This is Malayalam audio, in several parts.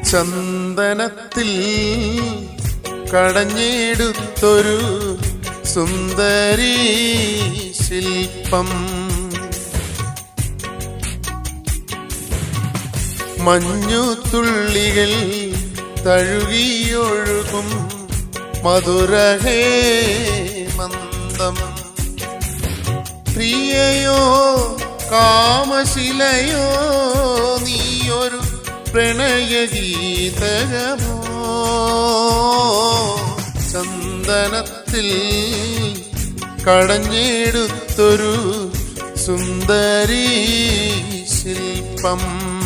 ചന്ദനത്തിൽ കടഞ്ഞെടുത്തൊരു സുന്ദരി ശില്പം മഞ്ഞുതുള്ളികൾ തഴുകിയൊഴുകും മധുരഹേ മന്ദം പ്രിയയോ കാമശിലയോ നീയൊരു പ്രണയഗീതകമോ ചന്ദനത്തിൽ കടഞ്ഞെടുത്തൊരു സുന്ദരി ശില്പം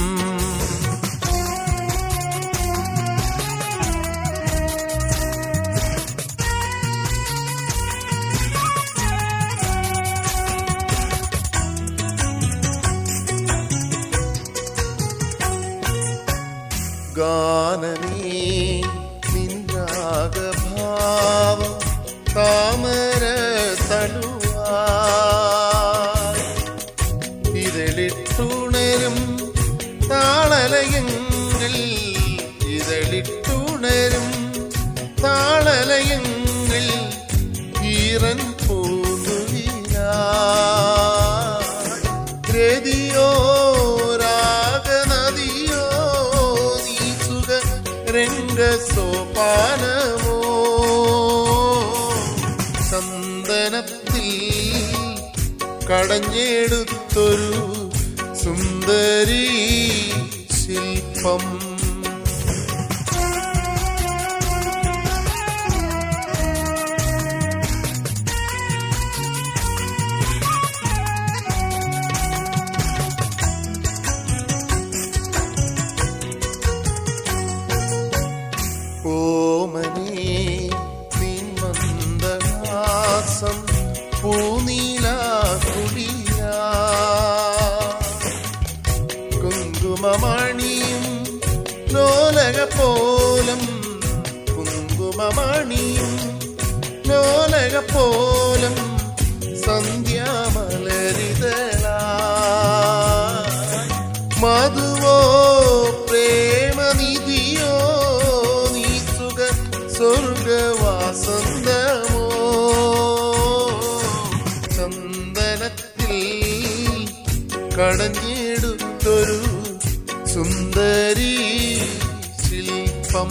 ഗാനമേ നിൻരാഗഭാവം താമര തളുവാ ഇതളിട്ടുണരും താളലയങ്ങൾ ഇതളിട്ടുണരും താളലയങ്ങൾ ഈറൻ പൂതുവിലാ രതിയോ രാഗനദിയോ നീ സുഖ രംഗ സോപാനമോ ചന്ദനത്തിൽ കടഞ്ഞെടുത്തൊരു സുന്ദരി ശില്പം ഓമനേ നിൻ മന്ദഹാസം പൂനീല കുളിരാ കുങ്കുമമണിയും ലോലക പോലും കുങ്കുമമണിയും ലോലക പോലും സന്ധ്യാമലരിതളാ മധുവോ പ്രേമനിധിയോ നീ സുഖ സ്വർഗവാസന്തമോ ചന്ദനത്തിൽ കടഞ്ഞെടുത്തൊരു സുന്ദരി ശില്പം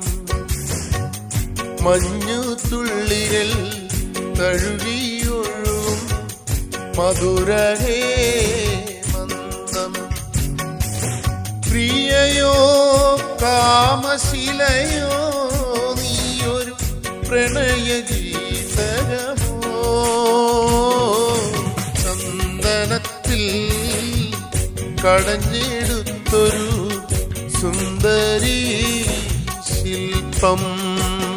മഞ്ഞു തുള്ളികൾ തഴുകിയൊഴും മധുരഹേ മന്ദം പ്രിയയോ കാമശിലയോ നീയൊരു പ്രണയ ഗീതകമോ ചന്ദനത്തിൽ കടഞ്ഞെടുത്തൊരു സുന്ദരി ശില്പം